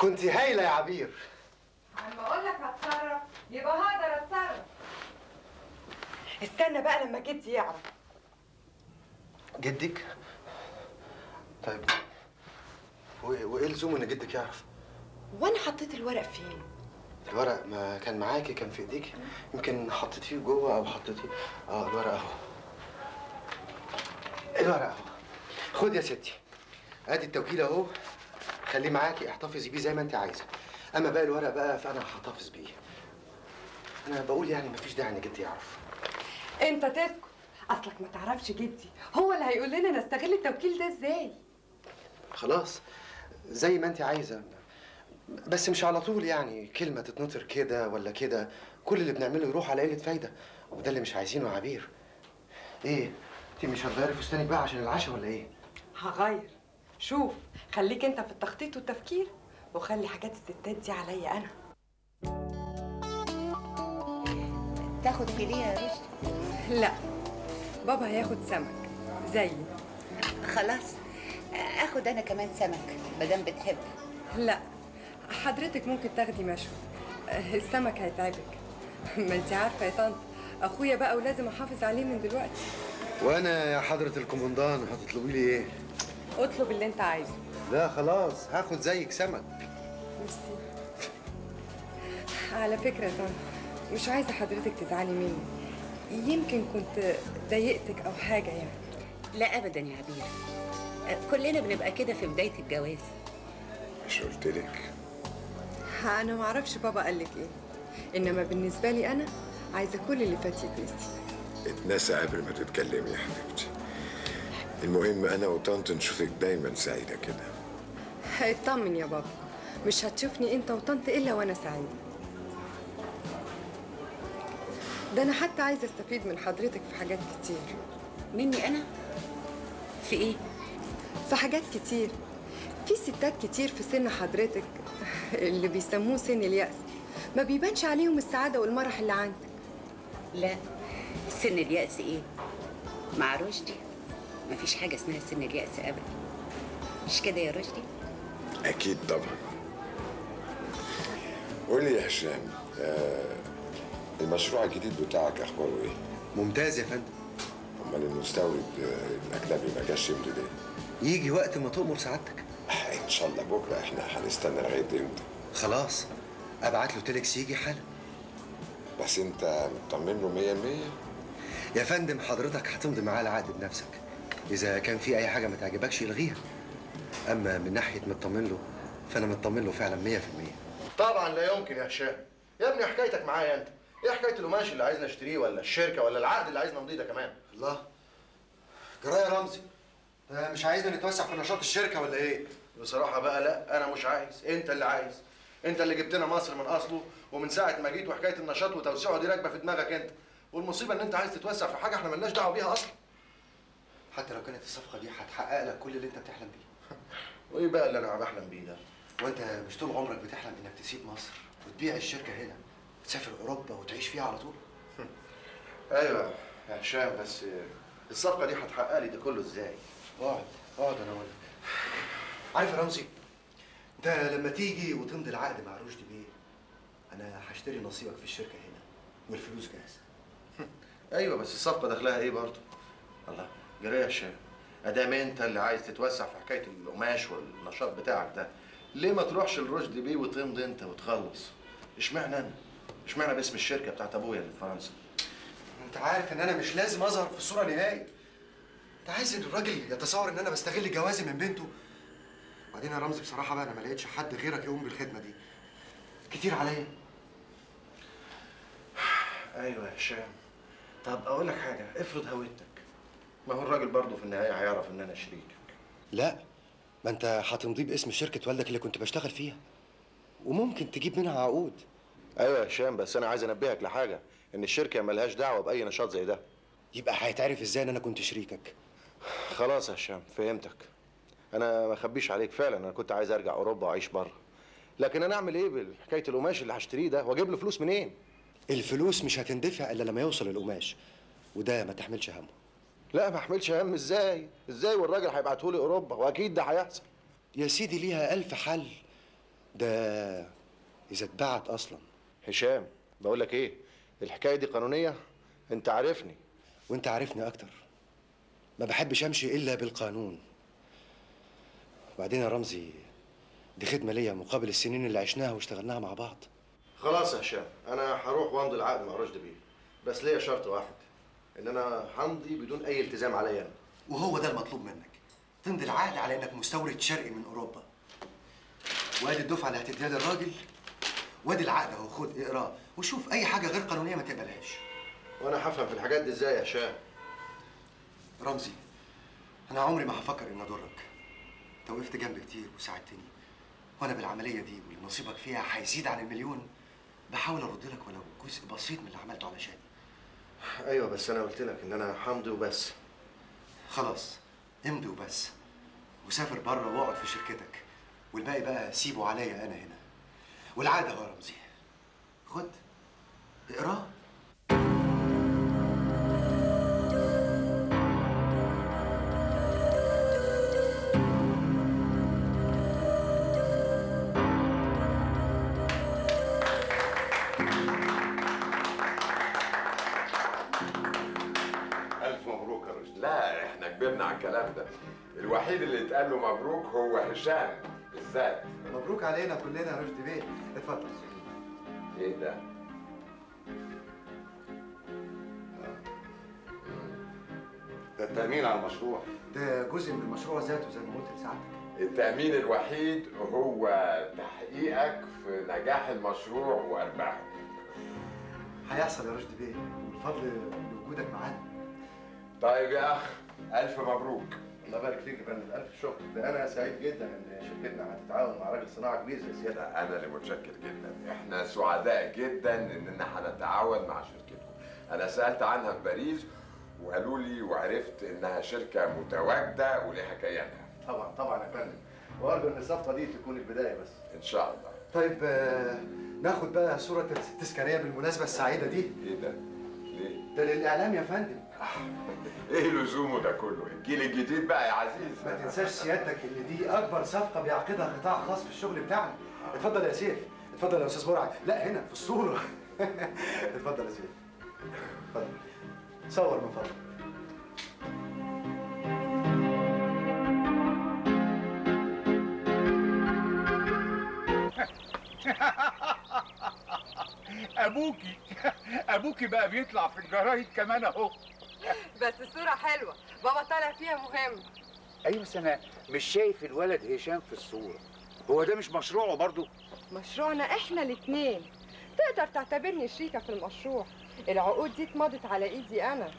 كنت هايله يا عبير لما اقول لك هتصرف يبقى هقدر اتصرف استنى بقى لما جدي يعرف جدك طيب و- وايه لزوم ان جدك يعرف وانا حطيت الورق فين الورق ما كان معاكي كان في ايديك يمكن حطيتيه جوه او حطيتيه اه الورق اهو الورق اهو خد يا ستي ادي التوكيل اهو خليه معاكي احتفظي بيه زي ما انت عايزه اما باقي الورق بقى فانا هحتفظ بيه انا بقول يعني مفيش داعي ان جدي يعرف انت تسكت اصلك ما تعرفش جدي هو اللي هيقول لنا نستغل التوكيل ده ازاي خلاص زي ما انت عايزه بس مش على طول يعني كلمه تتنطر كده ولا كده كل اللي بنعمله يروح على قله فايده وده اللي مش عايزينه يا عبير ايه انت مش هتغيري فستانك بقى عشان العشاء ولا ايه هغير شوف خليك انت في التخطيط والتفكير وخلي حاجات الستات دي عليا انا تاخد فيليه يا رشدي لا بابا هياخد سمك زيي خلاص اخد انا كمان سمك مادام بتحب لا حضرتك ممكن تاخدي مشوي السمك هيتعبك ما انت عارفه يا طنط اخويا بقى ولازم احافظ عليه من دلوقتي وانا يا حضره الكومندان هتطلبي لي ايه اطلب اللي انت عايزه لا خلاص هاخد زيك سمك ميرسي على فكره يا طنط مش عايزه حضرتك تزعلي مني يمكن كنت ضايقتك او حاجه يعني لا ابدا يا عبير كلنا بنبقى كده في بدايه الجواز مش قلت لك انا ما اعرفش بابا قال لك ايه انما بالنسبه لي انا عايزه كل اللي فات يتنسي اتنسى قبل ما تتكلمي يا حبيبتي المهم انا وطنط نشوفك دايما سعيده كده اطمن يا بابا مش هتشوفني انت وطنط الا وانا سعيده ده انا حتى عايزه استفيد من حضرتك في حاجات كتير مني انا في ايه في حاجات كتير في ستات كتير في سن حضرتك اللي بيسموه سن اليأس ما بيبانش عليهم السعادة والمرح اللي عندك لا سن اليأس ايه مع رشدي مفيش حاجه اسمها سن اليأس ابدا مش كده يا رشدي اكيد طبعا قولي يا هشام آه المشروع الجديد بتاعك اخباره ايه ممتاز يا فندم امال المستورد آه، الاجنبي ما جاش يمضي ليه يجي وقت ما تؤمر سعادتك آه، ان شاء الله بكره احنا هنستنى لغايه امتى خلاص ابعت له تيلكس يجي حالا بس انت مطمن له 100 100 يا فندم حضرتك هتمضي معاه العقد بنفسك اذا كان في اي حاجه ما تعجبكش الغيها اما من ناحيه مطمن له فانا مطمن له فعلا 100% طبعا لا يمكن يا هشام يا ابني حكايتك معايا انت ايه حكايه القماش اللي عايزنا نشتريه ولا الشركه ولا العقد اللي عايزنا نمضيه ده كمان الله جرايه يا رمزي ده مش عايزنا نتوسع في نشاط الشركه ولا ايه بصراحه بقى لا انا مش عايز انت اللي عايز انت اللي جبتنا مصر من اصله ومن ساعه ما جيت وحكايه النشاط وتوسيعه دي راكبه في دماغك انت والمصيبه ان انت عايز تتوسع في حاجه احنا ملناش دعوه بيها اصلا حتى لو كانت الصفقه دي هتحقق لك كل اللي انت بتحلم بيه وايه بقى اللي انا بحلم بيه ده وانت مش طول عمرك بتحلم انك تسيب مصر وتبيع الشركه هنا تسافر اوروبا وتعيش فيها على طول ايوه يا هشام بس الصفقه دي هتحقق لي ده كله ازاي اقعد اقعد انا اقول لك عارف يا رمزي انت لما تيجي وتمضي العقد مع رشدي بيه انا هشتري نصيبك في الشركه هنا والفلوس جاهزه ايوه بس الصفقه داخلها ايه برضه الله جري يا هشام ادام انت اللي عايز تتوسع في حكايه القماش والنشاط بتاعك ده ليه ما تروحش لرشدي بيه وتمضي انت وتخلص اشمعنى انا اشمعنى باسم الشركه بتاعت ابويا اللي في فرنسا انت عارف ان انا مش لازم اظهر في الصوره نهائي انت عايز ان الراجل يتصور ان انا بستغل جوازي من بنته وبعدين يا رمزي بصراحه بقى انا ما لقيتش حد غيرك يقوم بالخدمه دي كتير عليا ايوه يا هشام طب اقول لك حاجه افرض هويتك ما هو الراجل برضه في النهايه هيعرف ان انا شريكك لا ما انت هتمضيه باسم شركه والدك اللي كنت بشتغل فيها وممكن تجيب منها عقود ايوه يا هشام بس انا عايز انبهك لحاجه ان الشركه ملهاش دعوه باي نشاط زي ده يبقى هيتعرف ازاي ان انا كنت شريكك خلاص يا هشام فهمتك انا ما اخبيش عليك فعلا انا كنت عايز ارجع اوروبا واعيش بره لكن انا اعمل ايه بالحكايه القماش اللي هشتريه ده واجيب له فلوس منين الفلوس مش هتندفع الا لما يوصل القماش وده ما تحملش همه لا ما احملش هم ازاي ازاي والراجل هيبعته لي اوروبا واكيد ده هيحصل يا سيدي ليها ألف حل ده اذا اتبعت اصلا هشام بقول لك ايه الحكايه دي قانونيه انت عارفني وانت عارفني اكتر ما بحبش امشي الا بالقانون وبعدين يا رمزي دي خدمه ليا مقابل السنين اللي عشناها واشتغلناها مع بعض خلاص يا هشام انا هروح وامضي العقد مع رشدي بيه بس ليا شرط واحد ان انا همضي بدون اي التزام عليا انا وهو ده المطلوب منك تمضي العقد على انك مستورد شرقي من اوروبا وادي الدفعه اللي هتديها للراجل وادي العقد اهو خد اقراه وشوف اي حاجه غير قانونيه ما تقبلهاش وانا هفهم في الحاجات دي ازاي يا هشام رمزي انا عمري ما هفكر ان اضرك انت وقفت جنبي كتير وساعدتني وانا بالعمليه دي واللي نصيبك فيها هيزيد عن المليون بحاول ارد لك ولو جزء بسيط من اللي عملته علشاني ايوه بس انا قلت لك ان انا همضي وبس خلاص امضي وبس وسافر بره واقعد في شركتك والباقي بقى سيبه عليا انا هنا والعاده اهو يا رمزي خد اقراه ألف مبروك يا رشدي لا احنا كبرنا على الكلام ده الوحيد اللي اتقال له مبروك هو هشام بالذات مبروك علينا كلنا يا رشدي بيه اتفضل ايه ده؟ ده التأمين على المشروع ده جزء من المشروع ذاته زي ما قلت لسعادتك التأمين الوحيد هو تحقيقك في نجاح المشروع وأرباحه هيحصل يا رشدي بيه والفضل لوجودك معانا طيب يا أخ ألف مبروك الله يبارك فيك يا فندم الف شكر ده انا سعيد جدا ان شركتنا هتتعاون مع راجل صناعه كبير زي سيادتك لا أنا اللي متشكر جدا إحنا سعداء جدا إننا هنتعاون مع شركتكم أنا سألت عنها في باريس وقالوا لي وعرفت إنها شركة متواجدة ولها كيانها طبعا طبعا يا فندم وارجو ان الصفقه دي تكون البدايه بس إن شاء الله طيب آه، ناخد بقى صورة التذكارية بالمناسبة السعيدة دي إيه ده؟ ليه؟ ده للإعلام يا فندم ايه لزومه ده كله؟ الجيل الجديد بقى يا عزيز ما تنساش سيادتك ان دي اكبر صفقة بيعقدها قطاع خاص في الشغل بتاعنا اتفضل يا سيف اتفضل يا استاذ برعي لا هنا في الصورة اتفضل يا سيف اتفضل صور من فضلك ابوكي ابوكي بقى بيطلع في الجرايد كمان اهو بس الصورة حلوة بابا طالع فيها مهم ايوه بس انا مش شايف الولد هشام في الصوره هو ده مش مشروعه برضو مشروعنا احنا الاتنين تقدر تعتبرني شريكة في المشروع العقود دي اتمضت على ايدي انا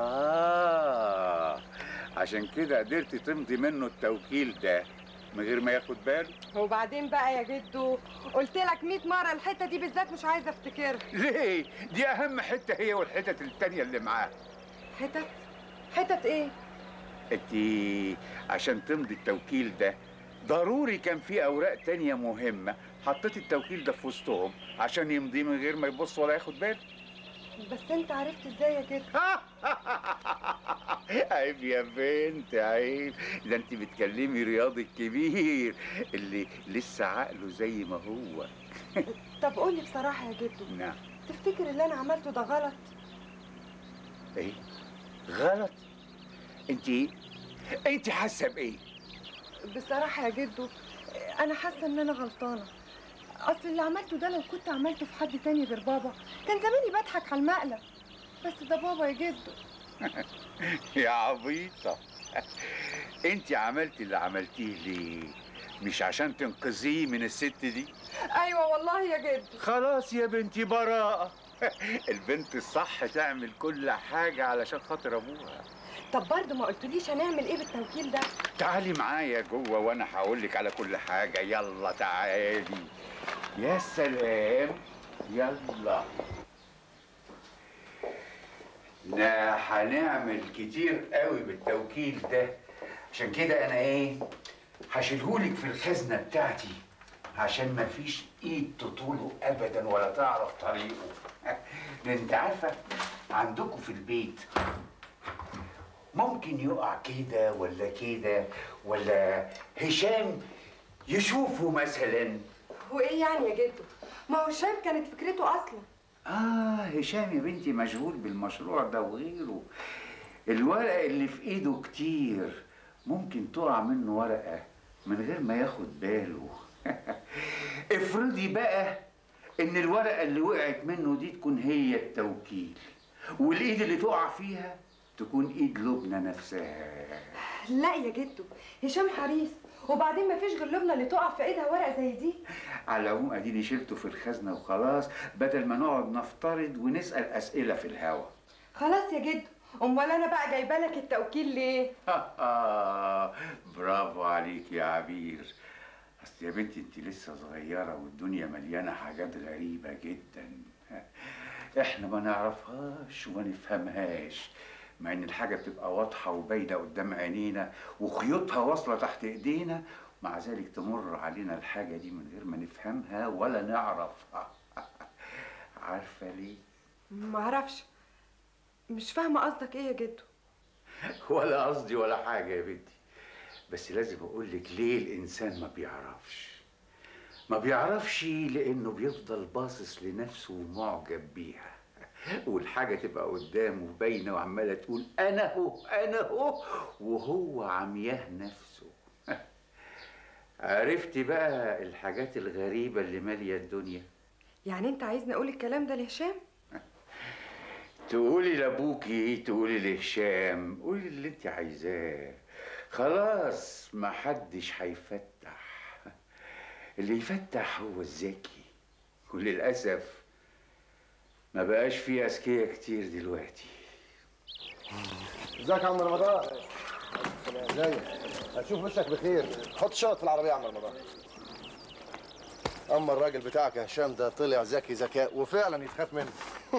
اه عشان كده قدرت تمضي منه التوكيل ده من غير ما ياخد باله وبعدين بقى يا جدو قلت لك 100 مرة الحتة دي بالذات مش عايزة افتكرها ليه دي اهم حته هي والحتت التانية اللي معاه حتت حتت ايه انت عشان تمضي التوكيل ده ضروري كان في اوراق تانية مهمة حطيت التوكيل ده في وسطهم عشان يمضيه من غير ما يبص ولا ياخد باله بس انت عرفت ازاي يا جدو عيب يا بنت عيب ده انت بتكلمي رياضي الكبير اللي لسه عقله زي ما هو طب قولي بصراحة يا جدو نعم تفتكر اللي انا عملته ده غلط ايه غلط انت انت حاسه بايه بصراحة يا جدو أنا حاسة إن أنا غلطانة أصل اللي عملته ده لو كنت عملته في حد تاني غير بابا كان زماني بضحك على المقلب بس ده بابا يا جدو يا عبيطه انت عملتي اللي عملتيه ليه مش عشان تنقذيه من الست دي أيوة والله يا جدو خلاص يا بنتي براءة البنت الصح تعمل كل حاجة علشان خاطر أبوها طب برضه ما قلتليش هنعمل إيه بالتوكيل ده تعالي معايا جوه وأنا هقول لك على كل حاجة يلا تعالي يا سلام يلا لا هنعمل كتير قوي بالتوكيل ده عشان كده أنا إيه هشيلهولك في الخزنة بتاعتي عشان ما فيش ايد تطوله ابدا ولا تعرف طريقه لان انت عارفه عندكم في البيت ممكن يقع كده ولا كده ولا هشام يشوفه مثلا وايه يعني يا جدو ما هو هشام كانت فكرته اصلا آه هشام يا بنتي مشغول بالمشروع ده وغيره الورق اللي في إيده كتير ممكن تقع منه ورقة من غير ما ياخد باله افرضي بقى إن الورقة اللي وقعت منه دي تكون هي التوكيل والإيد اللي تقع فيها تكون إيد لبنى نفسها لا يا جدو هشام حريص وبعدين ما فيش غير لبنى اللي تقع في ايدها ورقه زي دي على العموم اديني شلته في الخزنه وخلاص بدل ما نقعد نفترض ونسال اسئله في الهوا خلاص يا جدو امال انا بقى جايبه لك التوكيل ليه برافو عليك يا عبير اصل يا بنتي انت لسه صغيره والدنيا مليانه حاجات غريبه جدا احنا ما نعرفهاش وما نفهمهاش مع ان الحاجه بتبقى واضحه وباينه قدام عينينا وخيوطها واصله تحت ايدينا مع ذلك تمر علينا الحاجه دي من غير ما نفهمها ولا نعرفها عارفه ليه ما اعرفش مش فاهمه قصدك ايه يا جدو ولا قصدي ولا حاجة يا بنتي بس لازم أقول لك ليه الإنسان ما بيعرفش ما بيعرفش لأنه بيفضل باصص لنفسه ومعجب بيها والحاجة تبقى قدامه باينة وعمالة تقول أنا هو أنا هو وهو عمياه نفسه عرفتي بقى الحاجات الغريبة اللي مالية الدنيا يعني انت عايزني اقول الكلام ده لهشام تقولي لابوكي تقولي لهشام قولي اللي انت عايزاه خلاص ما حدش هيفتح اللي يفتح هو الذكي وللاسف ما بقاش في اذكياء كتير دلوقتي ازيك يا عم رمضان ازيك هتشوف وشك بخير حط شنط في العربيه يا عم رمضان اما الراجل بتاعك يا هشام ده طلع ذكي ذكاء وفعلا يتخاف منه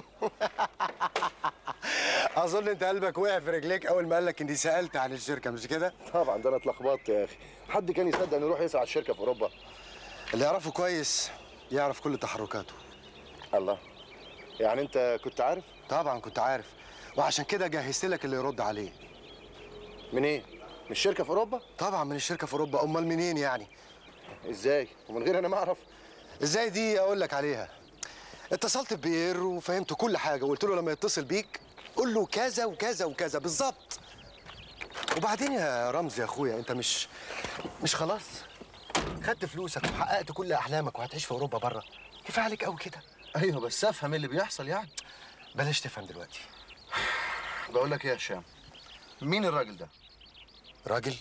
اظن انت قلبك وقع في رجليك اول ما قال لك اني سالت عن الشركه مش كده طبعا ده انا اتلخبطت يا اخي حد كان يصدق انه يروح يسعى على الشركه في اوروبا اللي يعرفه كويس يعرف كل تحركاته الله يعني انت كنت عارف طبعا كنت عارف وعشان كده جهزت لك اللي يرد عليه من ايه من الشركه في اوروبا طبعا من الشركه في اوروبا امال منين يعني ازاي ومن غير انا ما اعرف ازاي دي اقول لك عليها اتصلت ببير وفهمته كل حاجه وقلت له لما يتصل بيك قول له كذا وكذا وكذا بالظبط وبعدين يا رمزي يا اخويا انت مش مش خلاص خدت فلوسك وحققت كل احلامك وهتعيش في اوروبا بره كفايه عليك قوي كده ايوه بس افهم اللي بيحصل يعني بلاش تفهم دلوقتي بقول لك ايه يا هشام مين الراجل ده راجل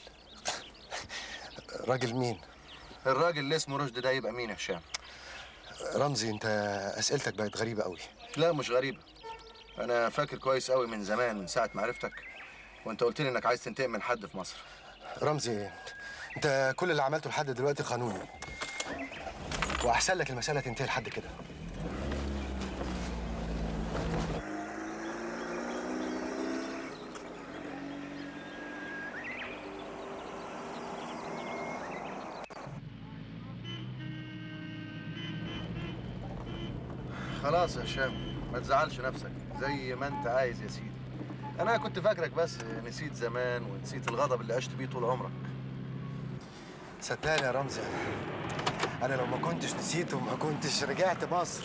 راجل مين الراجل اللي اسمه رشد ده يبقى مين يا هشام رمزي انت اسئلتك بقت غريبه قوي لا مش غريبه انا فاكر كويس قوي من زمان من ساعه ما عرفتك وانت قلت لي انك عايز تنتقم من حد في مصر رمزي انت كل اللي عملته لحد دلوقتي قانوني واحسن لك المساله تنتهي لحد كده خلاص يا هشام ما تزعلش نفسك زي ما انت عايز يا سيدي انا كنت فاكرك بس نسيت زمان ونسيت الغضب اللي عشت بيه طول عمرك صدقني يا رمزي انا لو ما كنتش نسيته ما كنتش رجعت مصر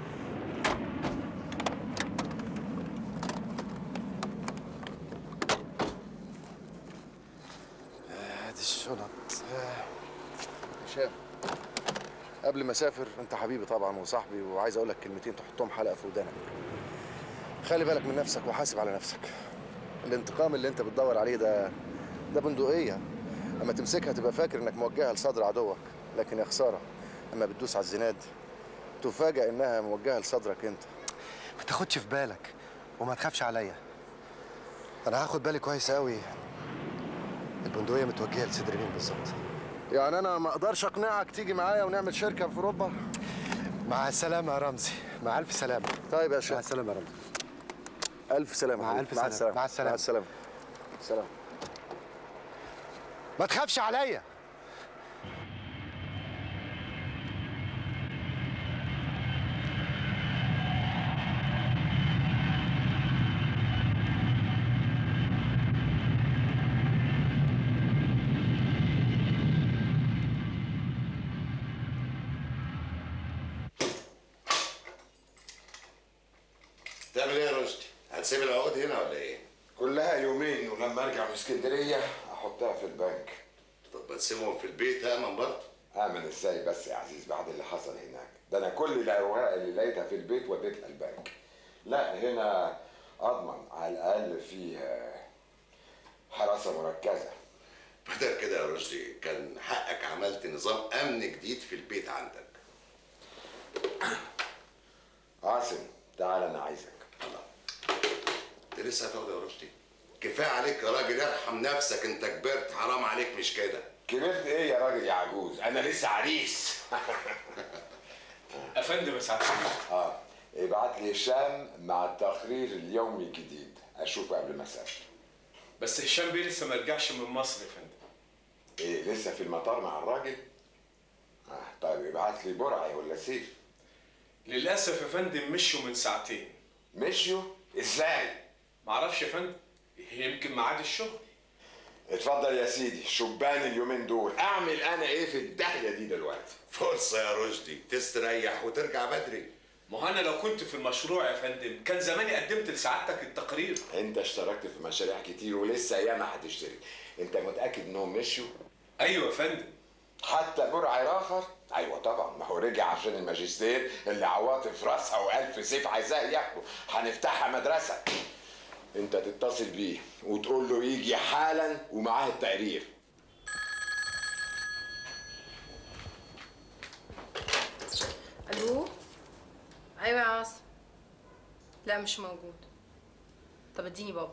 ادي الشنط هشام قبل ما اسافر انت حبيبي طبعا وصاحبي وعايز اقول لك كلمتين تحطهم حلقه في ودانك خلي بالك من نفسك وحاسب على نفسك الانتقام اللي انت بتدور عليه ده ده بندقيه اما تمسكها تبقى فاكر انك موجهها لصدر عدوك لكن يا خساره اما بتدوس على الزناد تفاجأ انها موجهه لصدرك انت ما تاخدش في بالك وما تخافش عليا انا هاخد بالي كويس قوي البندقيه متوجهه لصدر مين بالظبط يعني انا ما اقدرش اقنعك تيجي معايا ونعمل شركه في اوروبا مع السلامه يا رمزي مع الف سلامه طيب يا مع هشام السلامه يا رمزي الف سلامه مع حبيبي. ألف سلامة. مع السلامة. مع السلامه سلام ما تخافش عليا هتسيب العقود هنا ولا ايه؟ كلها يومين ولما ارجع من اسكندريه احطها في البنك طب ما تسيبهم في البيت امن برضه امن ازاي بس يا عزيز بعد اللي حصل هناك ده انا كل الاوراق اللي لقيتها في البيت وديتها البنك لا هنا اضمن على الاقل فيه حراسه مركزه بدل كده يا رشدي كان حقك عملت نظام امن جديد في البيت عندك عاصم تعال انا عايزك انت لسه هتقعد يا رشدي كفايه عليك يا راجل ارحم نفسك انت كبرت حرام عليك مش كده كبرت ايه يا راجل يا عجوز انا لسه عريس افندم يا سعاده الباشا. اه ابعت لي هشام مع التقرير اليومي الجديد اشوفه قبل ما اسافر بس هشام بيه لسه ما رجعش من مصر يا فندم ايه لسه في المطار مع الراجل اه طيب ابعت لي برعي ولا سيف للاسف يا فندم مشوا من ساعتين مشيوا ازاي معرفش يا فندم يمكن ميعاد الشغل اتفضل يا سيدي شبان اليومين دول اعمل انا ايه في الداهيه دي دلوقتي فرصه يا رشدي تستريح وترجع بدري ما هو انا لو كنت في المشروع يا فندم كان زماني قدمت لسعادتك التقرير انت اشتركت في مشاريع كتير ولسه ياما هتشترك انت متاكد انهم مشوا ايوه يا فندم حتى برعي اخر ايوه طبعا ما هو رجع عشان الماجستير اللي عواطف راسها والف سيف عايزاه ياخده هنفتحها مدرسه انت تتصل بيه وتقول له يجي حالا ومعاه التقرير الو ايوه يا عاصم لا مش موجود طب اديني بابا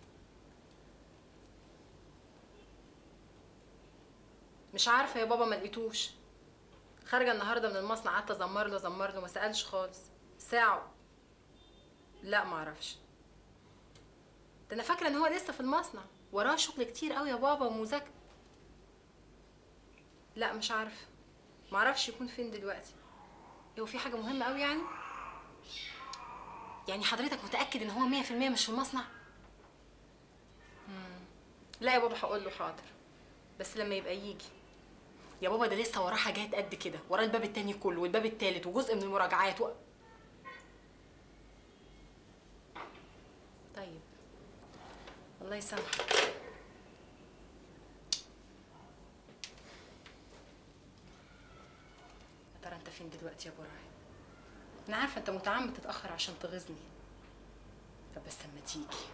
مش عارفه يا بابا ما لقيتوش خارجه النهارده من المصنع قعدت ازمر له ازمر له ما سالش خالص ساعه لا ما اعرفش ده انا فاكره ان هو لسه في المصنع وراه شغل كتير قوي يا بابا ومذاكره لا مش عارفه ما اعرفش يكون فين دلوقتي إيه، هو في حاجه مهمه قوي يعني يعني حضرتك متاكد ان هو 100% مش في المصنع مم. لا يا بابا هقول له حاضر بس لما يبقى يجي يا بابا ده لسه وراه حاجات قد كده وراه الباب التاني كله والباب التالت وجزء من المراجعات و... طيب الله يسامحك يا ترى انت فين دلوقتي يا ابو راعي انا عارفه انت متعمد تتاخر عشان تغيظني طب بس اما تيجي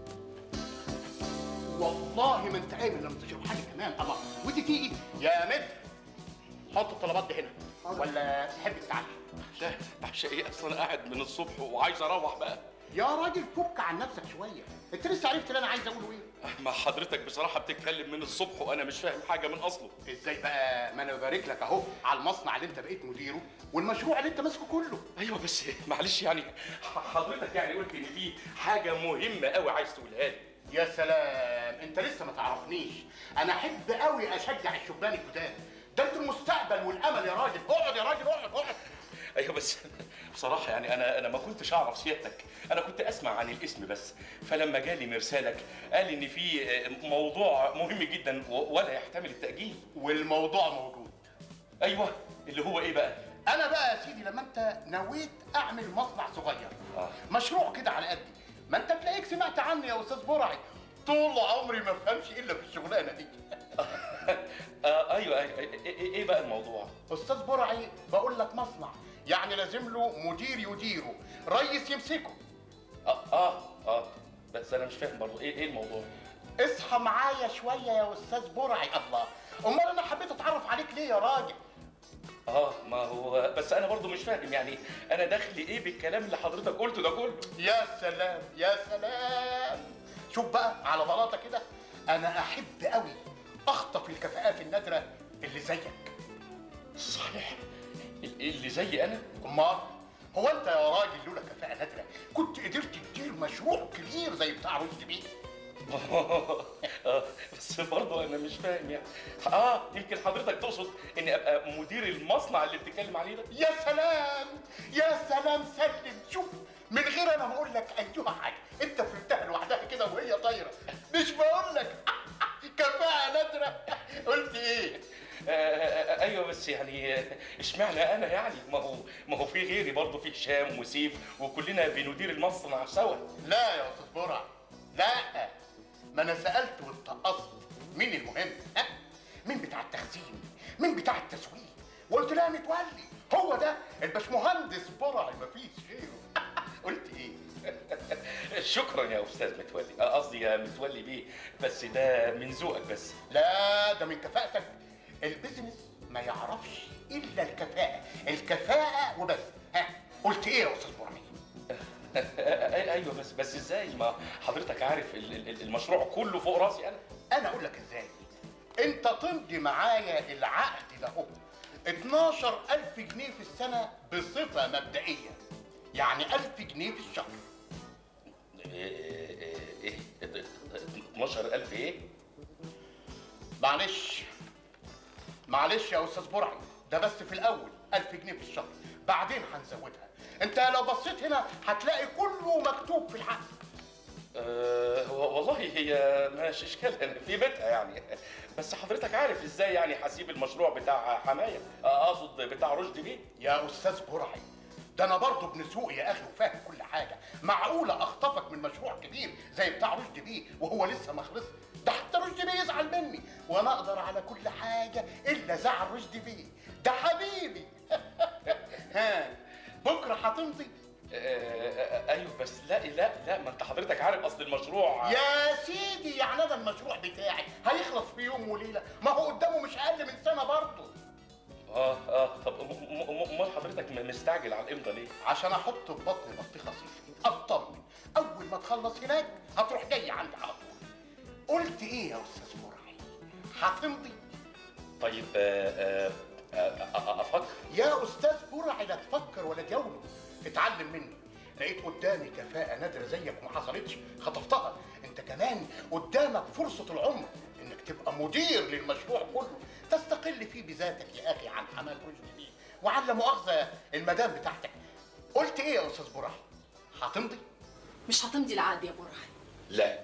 والله ما انت قايم لما تشرب حاجه كمان الله ودي تيجي يا مد حط الطلبات دي هنا ولا تحب تتعشى لا عشان ايه اصلا انا قاعد من الصبح وعايز اروح بقى يا راجل فك عن نفسك شويه انت لسه عرفت اللي انا عايز اقوله ايه ما حضرتك بصراحه بتتكلم من الصبح وانا مش فاهم حاجه من اصله ازاي بقى ما انا ببارك لك اهو على المصنع اللي انت بقيت مديره والمشروع اللي انت ماسكه كله ايوه بس معلش يعني حضرتك يعني قلت ان في حاجه مهمه قوي عايز تقولها لي يا سلام انت لسه ما تعرفنيش انا احب قوي اشجع الشبان الجداد ده انتوا المستقبل والامل يا راجل اقعد يا راجل اقعد اقعد ايوه بس بصراحه يعني انا انا ما كنتش اعرف سيادتك انا كنت اسمع عن الاسم بس فلما جالي مرسالك قال ان في موضوع مهم جدا و- ولا يحتمل التاجيل والموضوع موجود ايوه اللي هو ايه بقى انا بقى يا سيدي لما انت نويت اعمل مصنع صغير آه. مشروع كده على قدي ما انت تلاقيك سمعت عني يا استاذ برعي طول عمري ما افهمش الا في الشغلانه دي آه ايوه ايوه ايه, إيه إيه بقى الموضوع استاذ برعي بقول لك مصنع يعني لازم له مدير يديره ريس يمسكه اه اه اه بس انا مش فاهم برضه ايه ايه الموضوع اصحى معايا شويه يا استاذ برعي الله امال انا حبيت اتعرف عليك ليه يا راجل اه ما هو بس انا برضو مش فاهم يعني انا دخلي ايه بالكلام اللي حضرتك قلته ده كله يا سلام يا سلام شوف بقى على بلاطه كده انا احب قوي اخطف الكفاءات النادره اللي زيك صحيح اللي زي انا امال هو انت يا راجل لولا كفاءه نادره كنت قدرت تدير مشروع كبير زي بتاع رشدي بيه اه بس برضه انا مش فاهم يعني اه يمكن حضرتك تقصد اني ابقى مدير المصنع اللي بتتكلم عليه ده يا سلام يا سلام سلم شوف من غير انا ما اقول لك ايها حاجه انت فهمتها لوحدها كده وهي طايره مش بقول لك كفاءه نادره قلت ايه آه آه آه ايوه بس يعني اشمعنى انا يعني ما هو ما هو في غيري برضه في هشام وسيف وكلنا بندير المصنع سوا لا يا استاذ برع لا ما انا سالت واستقصت مين المهم ها مين بتاع التخزين مين بتاع التسويق وقلت لها متولي هو ده الباشمهندس برعي مفيش غيره قلت ايه شكرا يا استاذ متولي آه، قصدي يا متولي بيه بس ده من ذوقك بس لا ده من كفاءتك البيزنس ما يعرفش الا الكفاءه الكفاءه وبس ها قلت ايه يا استاذ برعي آه، ايوه بس بس ازاي ما حضرتك عارف ال- ال- المشروع كله فوق راسي انا انا اقول لك ازاي انت تمضي معايا العقد ده هو 12000 جنيه في السنه بصفه مبدئيه يعني 1000 جنيه في الشهر ايه ايه ايه 12000 ايه معلش معلش يا استاذ برعي ده بس في الاول 1000 جنيه في الشهر بعدين هنزودها انت لو بصيت هنا هتلاقي كله مكتوب في العقد أه والله هي مش اشكال أنا في بيتها يعني بس حضرتك عارف ازاي يعني هسيب المشروع بتاع حمايه آه، اقصد بتاع رشدي بيه يا استاذ برعي ده انا برضه ابن سوق يا اخي وفاهم كل حاجه معقوله اخطفك من مشروع كبير زي بتاع رشدي بيه وهو لسه ما خلص ده حتى رشدي بيه يزعل مني وانا اقدر على كل حاجه الا زعل رشدي بيه ده حبيبي ها بكره هتمضي آه، ايوه بس لا لا لا ما انت حضرتك عارف اصل المشروع يا سيدي يعني انا المشروع بتاعي هيخلص في يوم وليله ما هو قدامه مش اقل من سنه برضه اه اه طب م- م- م- امال حضرتك م- مستعجل على الامضه ليه؟ عشان احط في بطني بطيخه صيفي اطمن اول ما تخلص هناك هتروح جاي عندي على طول قلت ايه يا استاذ مرعي هتمضي طيب آه، آه، آه، آه، افكر يا استاذ برعي لا تفكر ولا تجاوب اتعلم مني لقيت قدامي كفاءة نادرة زيك وما حصلتش خطفتها انت كمان قدامك فرصة العمر انك تبقى مدير للمشروع كله تستقل فيه بذاتك يا اخي عن حماد رشدي بيه وعن لا مؤاخذة المدام بتاعتك قلت ايه يا استاذ برعي هتمضي مش هتمضي العقد يا برعي لا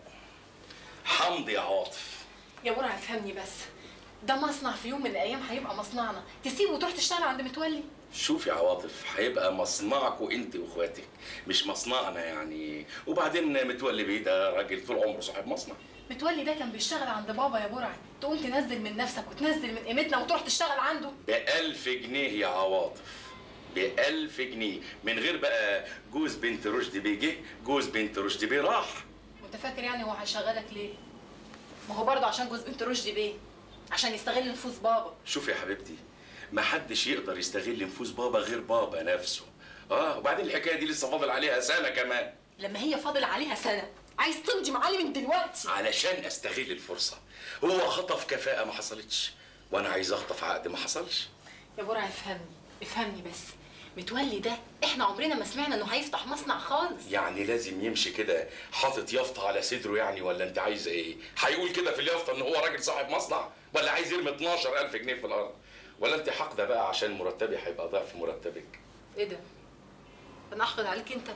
حمضي يا عاطف يا برعي افهمني بس ده مصنع في يوم من الايام هيبقى مصنعنا تسيبه وتروح تشتغل عند متولي شوف يا عواطف هيبقى مصنعكوا انت واخواتك مش مصنعنا يعني وبعدين متولي بيه ده راجل طول عمره صاحب مصنع متولي ده كان بيشتغل عند بابا يا برعي تقوم تنزل من نفسك وتنزل من قيمتنا وتروح تشتغل عنده بألف جنيه يا عواطف بألف جنيه من غير بقى جوز بنت رشدي بيه جه جوز بنت رشدي بيه راح وانت فاكر يعني هو هيشغلك ليه ما هو برضه عشان جوز بنت رشدي بيه عشان يستغل نفوذ بابا شوف يا حبيبتي ما حدش يقدر يستغل نفوذ بابا غير بابا نفسه اه وبعدين الحكايه دي لسه فاضل عليها سنه كمان لما هي فاضل عليها سنه عايز تمضي معالي من دلوقتي علشان استغل الفرصه هو خطف كفاءه ما حصلتش وانا عايز اخطف عقد ما حصلش يا برعي افهمني افهمني بس متولي ده احنا عمرنا ما سمعنا انه هيفتح مصنع خالص يعني لازم يمشي كده حاطط يافطه على صدره يعني ولا انت عايز ايه هيقول كده في اليافطه ان هو راجل صاحب مصنع ولا عايز يرمي 12000 جنيه في الارض ولا انت حاقده بقى عشان مرتبي هيبقى ضعف مرتبك ايه ده انا احقد عليك انت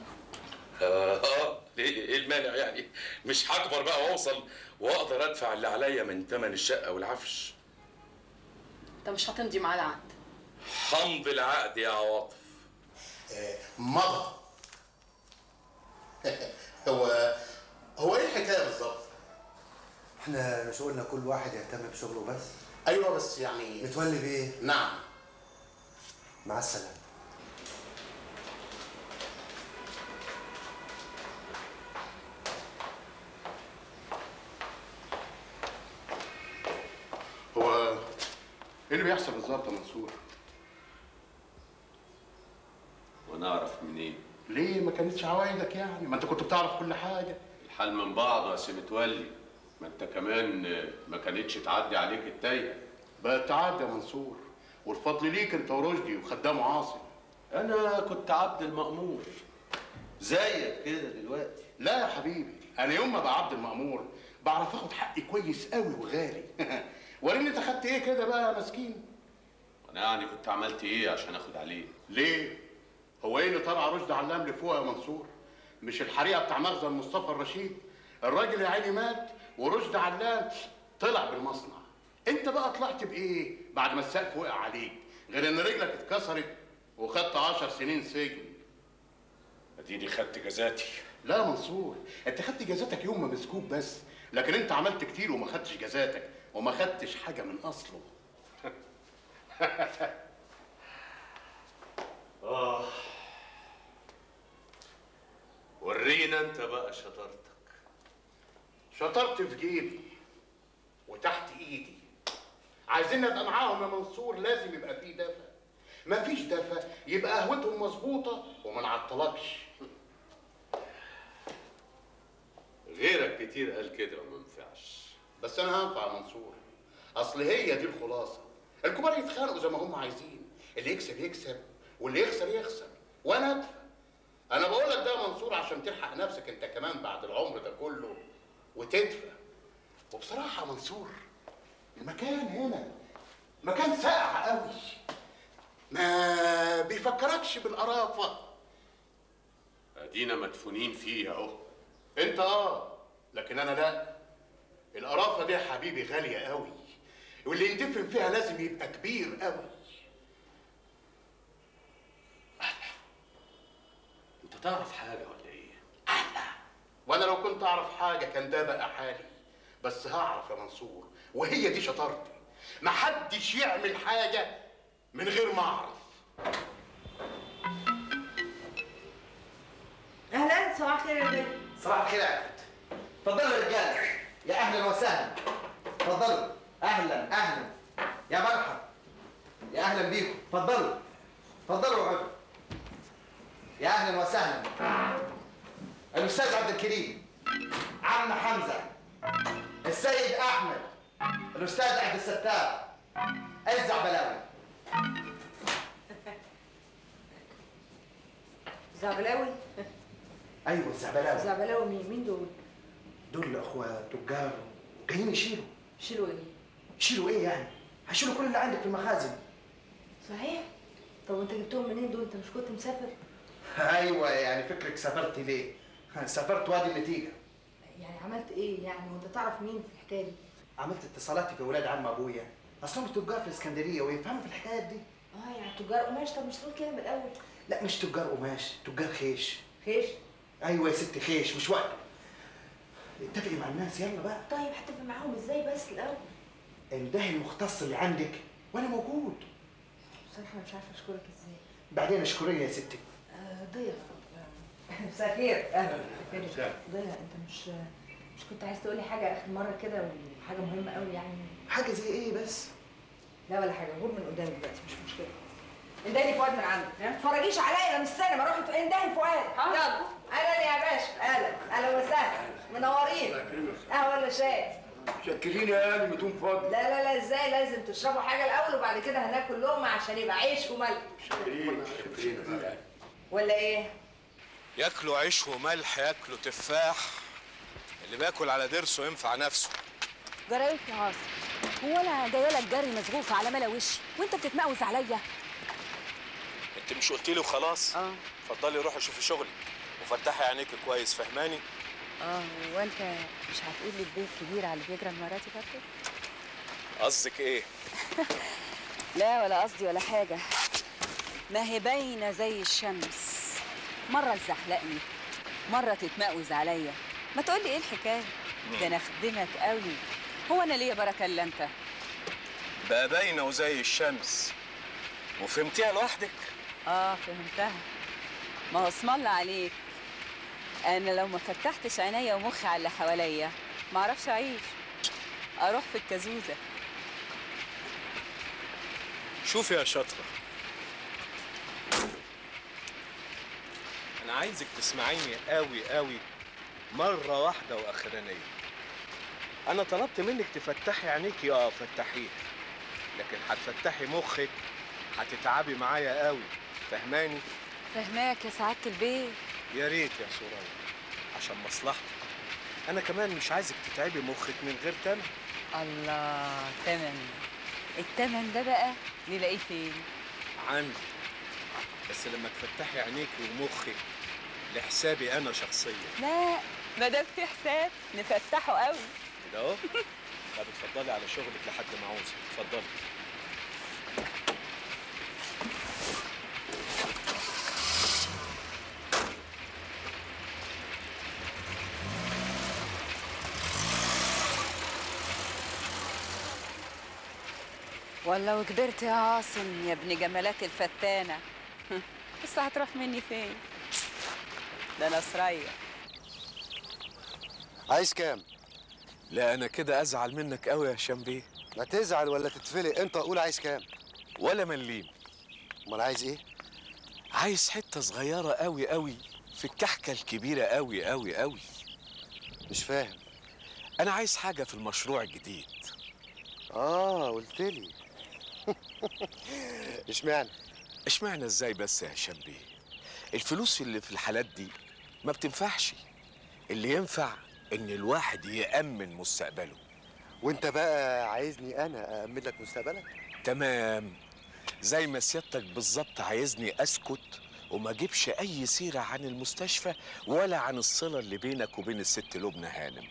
اه اه ليه ايه المانع يعني مش هكبر بقى واوصل واقدر ادفع اللي عليا من ثمن الشقه والعفش انت مش هتمضي معاه العقد حمض العقد يا عواطف مضى هو هو ايه الحكايه بالظبط؟ احنا مش قلنا كل واحد يهتم بشغله بس ايوه بس يعني متولي بيه نعم مع السلامه هو ايه اللي بيحصل بالظبط يا منصور؟ وانا اعرف منين ليه ما كانتش عوايدك يعني؟ ما انت كنت بتعرف كل حاجه الحال من بعضه يا سي متولي ما انت كمان ما كانتش تعدي عليك التايه بقت تعدي يا منصور والفضل ليك انت ورشدي وخدام عاصم انا كنت عبد المأمور زيك كده دلوقتي لا يا حبيبي انا يوم ما بقى عبد المأمور بعرف اخد حقي كويس قوي وغالي وريني انت خدت ايه كده بقى يا مسكين انا يعني كنت عملت ايه عشان اخد عليه ليه هو ايه اللي طلع رشدي علام لفوق يا منصور مش الحريقه بتاع مخزن مصطفى الرشيد الراجل يا عيني مات ورشدي علام طلع بالمصنع انت بقى طلعت بايه بعد ما السقف وقع عليك غير ان رجلك اتكسرت وخدت عشر سنين سجن اديني خدت جزاتي لا يا منصور انت خدت جزاتك يوم ما مسكوك بس لكن انت عملت كتير وما خدتش جزاتك وما خدتش حاجه من اصله اه ورينا انت بقى شطارتك شطرت في جيبي وتحت ايدي عايزين نبقى معاهم يا منصور لازم يبقى في دفى مفيش دفى يبقى قهوتهم مظبوطه وما نعطلكش غيرك كتير قال كده وما ينفعش بس انا هنفع يا منصور اصل هي دي الخلاصه الكبار يتخانقوا زي ما هم عايزين اللي يكسب يكسب واللي يخسر يخسر وانا ادفع انا بقول لك ده يا منصور عشان تلحق نفسك انت كمان بعد العمر ده كله وتدفى وبصراحه يا منصور المكان هنا مكان ساقع قوي ما بيفكركش بالقرافه ادينا مدفونين فيه اهو انت اه لكن انا لا القرافه دي يا حبيبي غاليه قوي واللي يندفن فيها لازم يبقى كبير قوي انت تعرف حاجه ولا ايه وانا لو كنت اعرف حاجه كان ده بقى حالي بس هعرف يا منصور وهي دي شطارتي محدش يعمل حاجه من غير ما اعرف اهلا صباح الخير يا بيه صباح الخير يا عفت اتفضلوا يا رجاله يا اهلا وسهلا اتفضلوا اهلا اهلا يا مرحب يا اهلا بيكم اتفضلوا اتفضلوا اقعدوا يا اهلا وسهلا الاستاذ عبد الكريم عم حمزه السيد احمد الاستاذ عبد الستار الزعبلاوي زعبلاوي ايوه الزعبلاوي زعبلاوي مين مين دول دول اخوات تجار جايين يشيلوا شيلوا ايه يشيلوا ايه يعني؟ هيشيلوا كل اللي عندك في المخازن صحيح طب وانت جبتهم منين دول انت مش كنت مسافر ايوه يعني فكرك سافرت ليه؟ سافرت وادي النتيجه يعني عملت ايه يعني وانت تعرف مين في الحكايه دي عملت اتصالاتي في ولاد عم ابويا اصلهم تجار في الاسكندريه ويفهموا في الحكايات دي اه يعني تجار قماش طب مش تقول كده من الاول لا مش تجار قماش تجار خيش خيش ايوه يا ست خيش مش وقته اتفقي مع الناس يلا بقى طيب هتفق معاهم ازاي بس الاول انتهي المختص اللي عندك وانا موجود بصراحه انا مش عارفه اشكرك ازاي بعدين اشكريني يا ستي آه ضيا مساء الخير اهلا ضيا انت مش مش كنت عايز تقولي حاجه اخر مره كده وحاجه مهمه قوي يعني حاجه زي ايه بس لا ولا حاجه غور من قدامي دلوقتي مش مشكله اندهي فؤاد من عندك ما تتفرجيش عليا من السينما روحي ت- اندهي فؤاد يلا اهلا يا باشا اهلا اهلا وسهلا منورين قهوه ولا شاي شكرين يا قلبي بدون فضل لا لا لا ازاي لازم تشربوا حاجه الاول وبعد كده هناكل لقمه عشان يبقى عيش وملح ولا ايه ياكلوا عيش وملح ياكلوا تفاح اللي بياكل على ضرسه ينفع نفسه جرايك يا عاصم هو انا جايه لك جري مزغوفه على ملا وشي وانت بتتمقوز عليا انت مش قلتي لي وخلاص اه اتفضلي روحي شوفي شغلي وفتحي عينيك كويس فهماني اه هو انت مش هتقول لي البيت كبير على اللي بيجرى لمراتي برضه قصدك ايه لا ولا قصدي ولا حاجه ما هي باينه زي الشمس مره تزحلقني مره تتمقوز عليا ما تقول لي ايه الحكايه ده انا اخدمك قوي هو انا ليا بركه الا انت بقى باينه وزي الشمس وفهمتيها لوحدك اه فهمتها ما هو اسم الله عليك انا لو ما فتحتش عينيا ومخي على اللي حواليا ما اعرفش اعيش اروح في الكازوزه شوفي يا شاطره انا عايزك تسمعيني قوي قوي مره واحده واخرانيه انا طلبت منك تفتحي عينيكي اه فتحيها لكن هتفتحي مخك هتتعبي معايا قوي فهماني فهماك يا سعاده البيت يا ريت يا سوريا عشان مصلحتك انا كمان مش عايزك تتعبي مخك من غير تمن الله تمن التمن ده بقى نلاقيه فين عندي بس لما تفتحي عينيكي ومخك لحسابي انا شخصيا لا ما دام في حساب نفتحه قوي كده اهو طب اتفضلي على شغلك لحد ما عاوزك اتفضلي والله وكبرت يا عاصم يا ابن جمالات الفتانة بس هتروح مني فين ده انا سرية عايز كام؟ لا انا كده ازعل منك قوي يا هشام بيه ما تزعل ولا تتفلق انت قول عايز كام ولا مليم امال عايز ايه عايز حته صغيره قوي قوي في الكحكه الكبيره قوي قوي قوي مش فاهم انا عايز حاجه في المشروع الجديد اه قلت لي اشمعنى اشمعنى ازاي بس يا هشام بيه الفلوس اللي في الحالات دي ما بتنفعش اللي ينفع ان الواحد يأمن مستقبله وانت بقى عايزني انا أأمن لك مستقبلك تمام زي ما سيادتك بالظبط عايزني اسكت وما اجيبش اي سيره عن المستشفى ولا عن الصله اللي بينك وبين الست لبنى هانم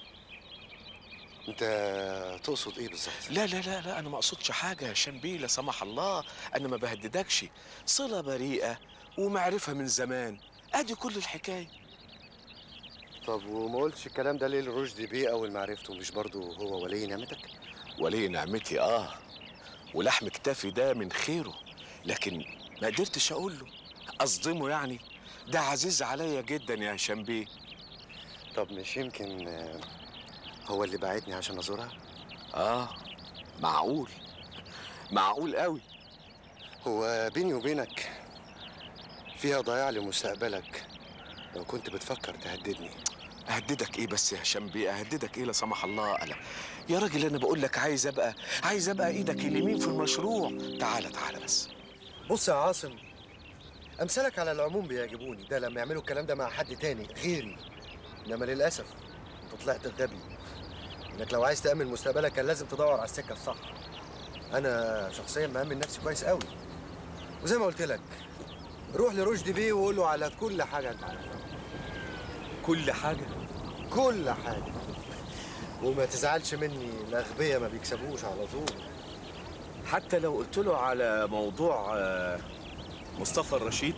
انت تقصد ايه بالظبط لا لا لا لا انا ما اقصدش حاجه يا هشام بيه لا سمح الله انا ما بهددكش صله بريئه ومعرفه من زمان ادي كل الحكايه طب وما قلتش الكلام ده ليه لرشدي بيه اول ما عرفته مش برضه هو ولي نعمتك ولي نعمتي اه ولحم كتافي ده من خيره لكن ما قدرتش اقول له اصدمه يعني ده عزيز عليا جدا يا هشام بيه طب مش يمكن آه، هو اللي بعتني عشان ازورها اه معقول معقول قوي هو بيني وبينك فيها ضياع لمستقبلك لو كنت بتفكر تهددني اهددك ايه بس يا هشام بيه اهددك ايه لا سمح الله انا يا راجل انا بقول لك عايز ابقى عايز ابقى ايدك اليمين في المشروع تعالى تعالى بس بص يا عاصم امثالك على العموم بيعجبوني ده لما يعملوا الكلام ده مع حد تاني غيري انما للاسف انت طلعت غبي انك لو عايز تامن مستقبلك كان لازم تدور على السكه الصح انا شخصيا مامن نفسي كويس قوي وزي ما قلت لك روح لرشدي بيه وقول له على كل حاجه انت عارفها كل حاجه كل حاجه وما تزعلش مني الاغبياء ما بيكسبوش على طول حتى لو قلت له على موضوع آه، مصطفى الرشيد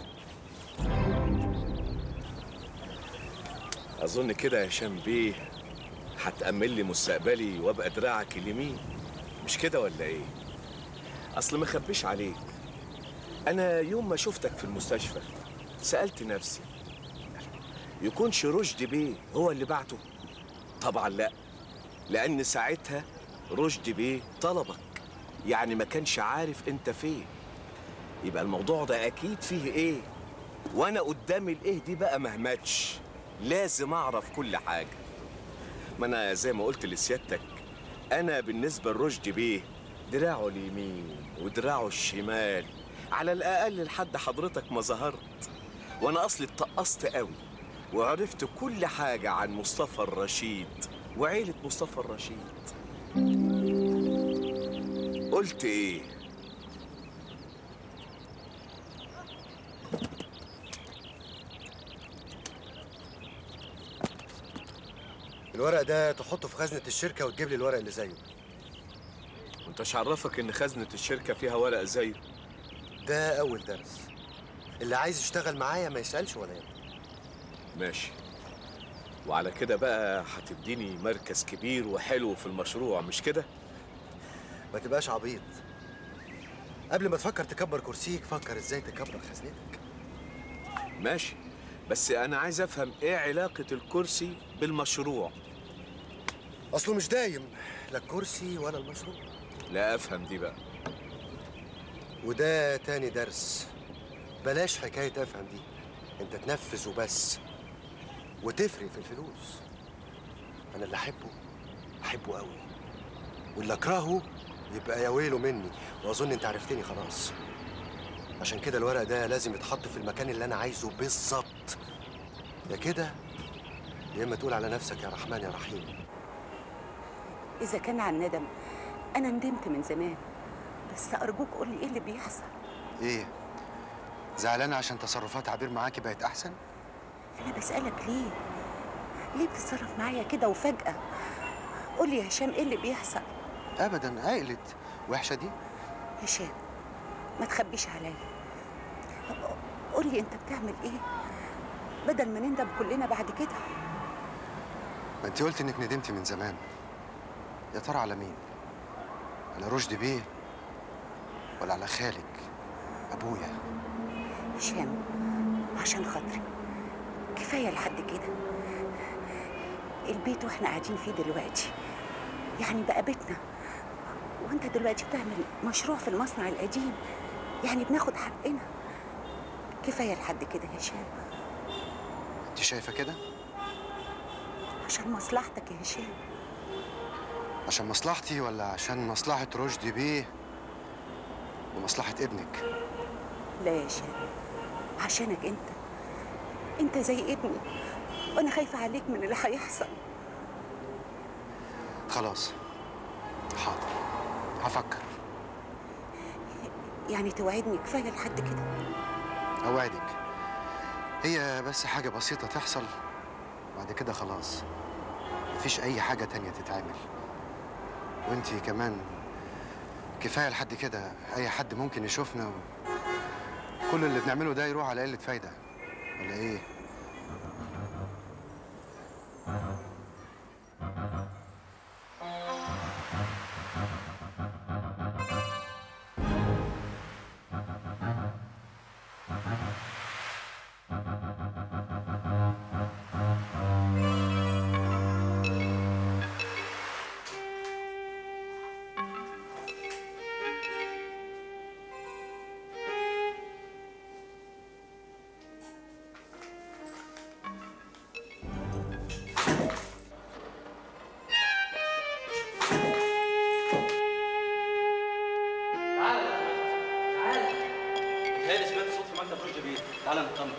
اظن كده يا هشام بيه هتأمن لي مستقبلي وابقى دراعك اليمين مش كده ولا ايه اصل ما اخبيش عليك انا يوم ما شفتك في المستشفى سألت نفسي يكونش رشدي بيه هو اللي بعته طبعا لا لان ساعتها رشدي بيه طلبك يعني ما كانش عارف انت فين يبقى الموضوع ده اكيد فيه ايه وانا قدامي الايه دي بقى مهمتش لازم اعرف كل حاجه ما انا زي ما قلت لسيادتك انا بالنسبه لرشدي بيه دراعه اليمين ودراعه الشمال على الاقل لحد حضرتك ما ظهرت وانا اصلي اتقصت قوي وعرفت كل حاجه عن مصطفى الرشيد وعيله مصطفى الرشيد قلت ايه الورق ده تحطه في خزنه الشركه وتجيب لي الورق اللي زيه وانت عرفك ان خزنه الشركه فيها ورق زيه ده اول درس اللي عايز يشتغل معايا ما يسالش ولا يبقى ماشي وعلى كده بقى هتديني مركز كبير وحلو في المشروع مش كده ما تبقاش عبيط قبل ما تفكر تكبر كرسيك فكر ازاي تكبر خزنتك ماشي بس انا عايز افهم ايه علاقه الكرسي بالمشروع اصله مش دايم لا الكرسي ولا المشروع لا افهم دي بقى وده تاني درس بلاش حكاية افهم دي انت تنفذ وبس وتفرق في الفلوس انا اللي احبه احبه قوي واللي اكرهه يبقى يا ويله مني واظن انت عرفتني خلاص عشان كده الورق ده لازم يتحط في المكان اللي انا عايزه بالظبط يا كده يا اما تقول على نفسك يا رحمن يا رحيم إذا كان عن ندم أنا ندمت من زمان بس أرجوك قول لي إيه اللي بيحصل ايه زعلانه عشان تصرفات عبير معاكي بقت احسن أنا بسألك ليه؟ ليه بتتصرف معايا كده وفجأة؟ قول لي يا هشام إيه اللي بيحصل؟ ابدا عقلت وحشه دي هشام ما تخبيش عليا قول لي أنت بتعمل إيه؟ بدل ما نندم كلنا بعد كده ما انت قلت انك ندمتي من زمان يا ترى على مين على رشدي بيه ولا على خالك ابويا هشام عشان خاطري كفايه لحد كده البيت واحنا قاعدين فيه دلوقتي يعني بقى بيتنا وانت دلوقتي بتعمل مشروع في المصنع القديم يعني بناخد حقنا كفايه لحد كده يا هشام انت شايفه كده عشان مصلحتك يا هشام عشان مصلحتي ولا عشان مصلحه رشدي بيه ومصلحه ابنك لا يا هشام عشانك انت انت زي ابني وانا خايفه عليك من اللي هيحصل خلاص حاضر هفكر يعني توعدني كفايه لحد كده اوعدك هي بس حاجه بسيطه تحصل بعد كده خلاص مفيش اي حاجه تانية تتعمل وانتي كمان كفايه لحد كده اي حد ممكن يشوفنا و... كل اللي بنعمله ده يروح على قله فايده ولا ايه تعالى تعالى هاني سمعت صوت في مكتب رشدي بيه تعالى نطمن